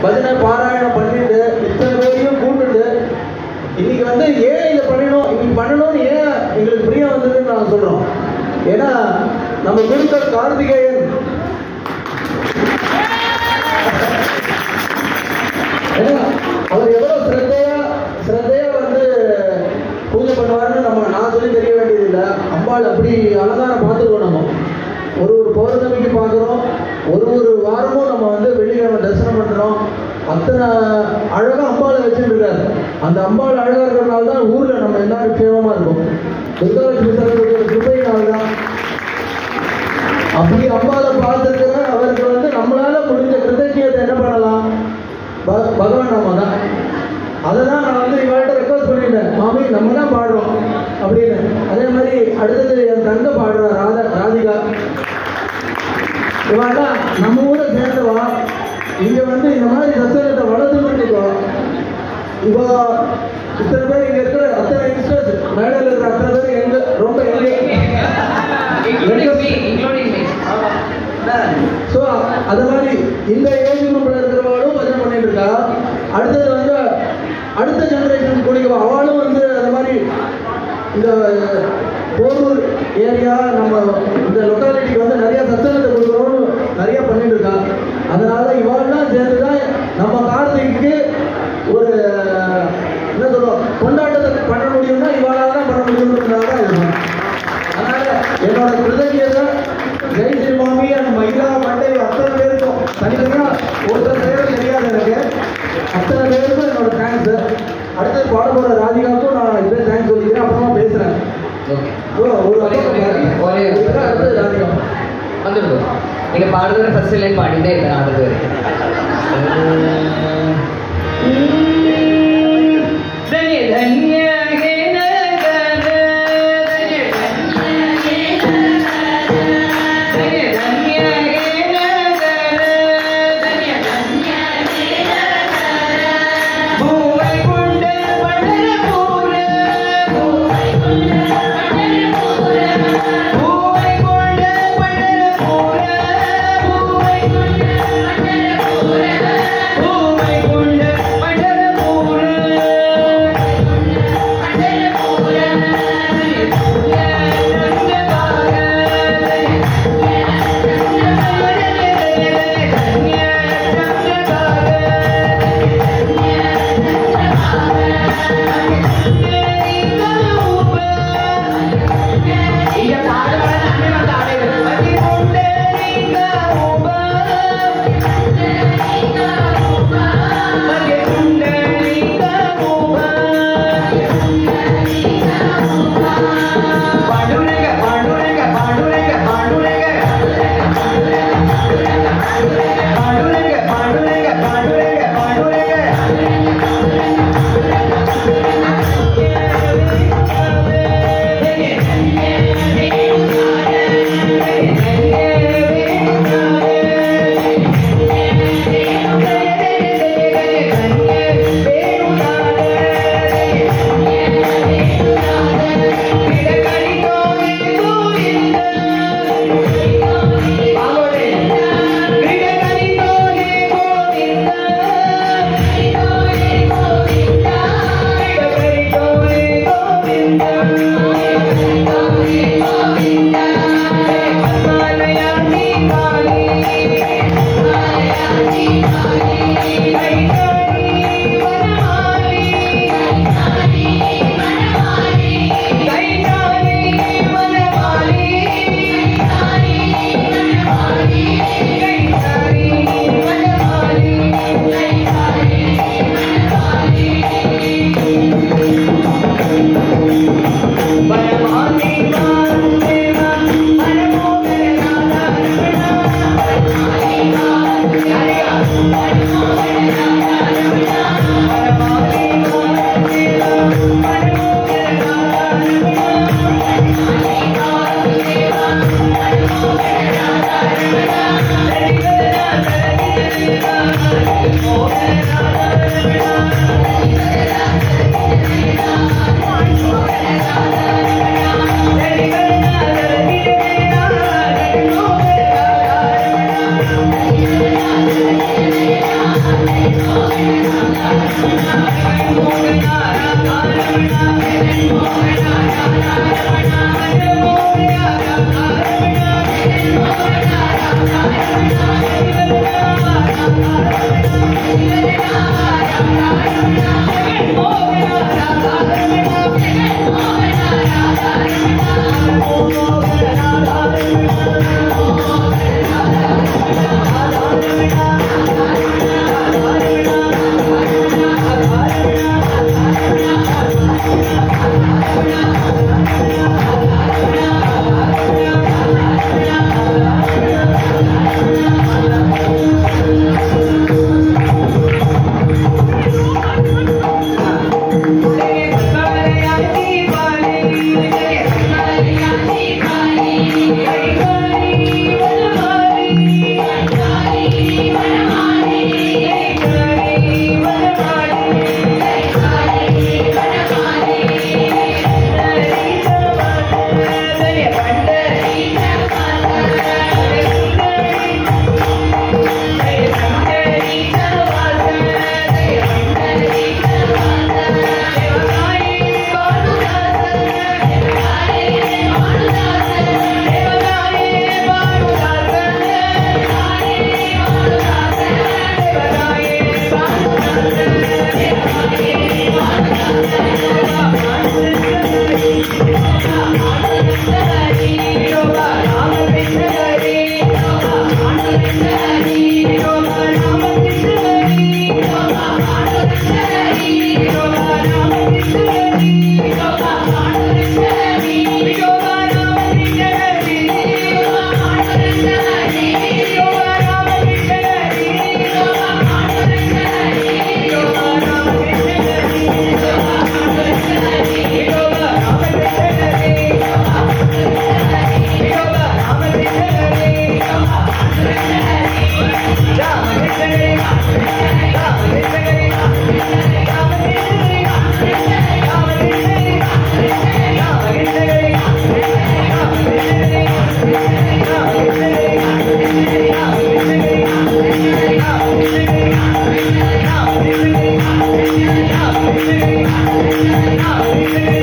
பஜனை பாராயணம் பண்ணிட்டு இத்தனை பேரையும் கூப்பிட்டு இன்னைக்கு வந்து ஏன் இதை பண்ணணும் இன்னைக்கு பண்ணணும்னு ஏன் எங்களுக்கு பிரியம் வந்ததுன்னு நாங்கள் சொல்றோம் ஏன்னா நம்ம குருக்கள் கார்த்திகேயன் ஏன்னா, அவர் எவ்வளவு சிரத்தையா சிரத்தையா வந்து பூஜை பண்ணுவாருன்னு நம்ம நான் சொல்லி தெரிய வேண்டியதில்லை அம்பாள் அப்படி அலங்காரம் பார்த்துருக்கோம் நம்ம ஒரு ஒரு பௌர்ணமிக்கு பார்க்குறோம் ஒரு ஒரு வாரமும் நம்ம வந்து வெள்ளிக்கிழமை தரிசனம் பண்ணுறோம் அத்தனை அழகாக அம்பாளை வச்சுருக்காரு அந்த அம்பாள் அழகாக இருக்கிறனால தான் ஊரில் நம்ம எல்லாரும் க்ஷேமமாக இருக்கும் துர்காலட்சுமி சரஸ்வதியோட கிருபையினால தான் அப்படி அம்பாவை பார்த்துருக்கிற அவருக்கு வந்து நம்மளால முடிஞ்ச கிருதஜியத்தை என்ன பண்ணலாம் ப- பகவான் நாம தான் அதை தான் நான் வந்து இவள்கிட்ட ரெக்வஸ்ட் பண்ணிட்டேன் மாமி நம்ம தான் பாடுறோம் அப்படின்னு அதே மாதிரி அடுத்தது என் தங்க பாடுறா ராதா ராதிகா இவெல்லாம் நம்ம ஊரை சேர்ந்தவா இங்க வந்து இந்த மாதிரி சத்தத்தை வளர்த்துக்கிட்டு இவ இத்தனை பேர் இங்க இருக்கிற அத்தனை யங்ஸ்டர்ஸ் மேடையில் இருக்கிற அத்தனை பேர் எங்க ரொம்ப எங்க including me, including me. So அது மாதிரி இந்த ஏஜ் குரூப்ல இருக்கிறவங்களும் பஜனை பண்ணிட்டு இருக்கா அடுத்தது வந்து அடுத்த ஜெனரேஷன் குடிக்க அவளும் வந்து அந்த மாதிரி இந்த போரூர் ஏரியா நம்ம இந்த லொக்காலிட்டிக்கு வந்து நிறைய சத்தனத்தை கொடுக்குறோம்னு நிறைய பண்ணிட்டு இருக்கா அதனால இவாள்லாம் சேர்ந்து தான் நம்ம கார்த்திக்கு ஒரு என்ன சொல்றோம் கொண்டாட்டத்தை பண்ண முடியும்னா இவாளால தான் பண்ண முடியும்ன்றதுனால தான் இது பண்ணோம். அதனால என்னோட கிருதஜியத்தை ஜெய் ஸ்ரீ மாமி அந்த மகிழா மண்டை அத்தனை பேருக்கும் தனித்தனியா ஒருத்தர் பேரும் தெரியாது எனக்கு அத்தனை பேருக்கும் என்னோட தேங்க்ஸ் அடுத்தது பாட போற ராதிகாவுக்கும் நான் இதே தேங்க்ஸ் சொல்லிக்கிறேன் அப்புறமா பேசுறேன் Okay. ஒரு ஒரு ஒரே- ஒரே- ஒரே- இதுக்கு அடுத்தது ராதிகா வந்துடுது நீங்க பாடுறது ஃபர்ஸ்ட் லைன் பாடிட்டே இருப்பேன் நான் அடுத்து தன்ய தன்ய ஹே நகர தன்ய தன்ய தன்ய ஹே நகர தன்ய பூவை கொண்ட படரபூர பூவை கொண்ட படரபூர பூவை கொண்ட படரபூர பூவை கொண்ட படரபூர பூவை கொண்ட படரபூர Panduranga Panduranga Panduranga Panduranga Panduranga Panduranga Panduranga Panduranga Thank you. Thank you.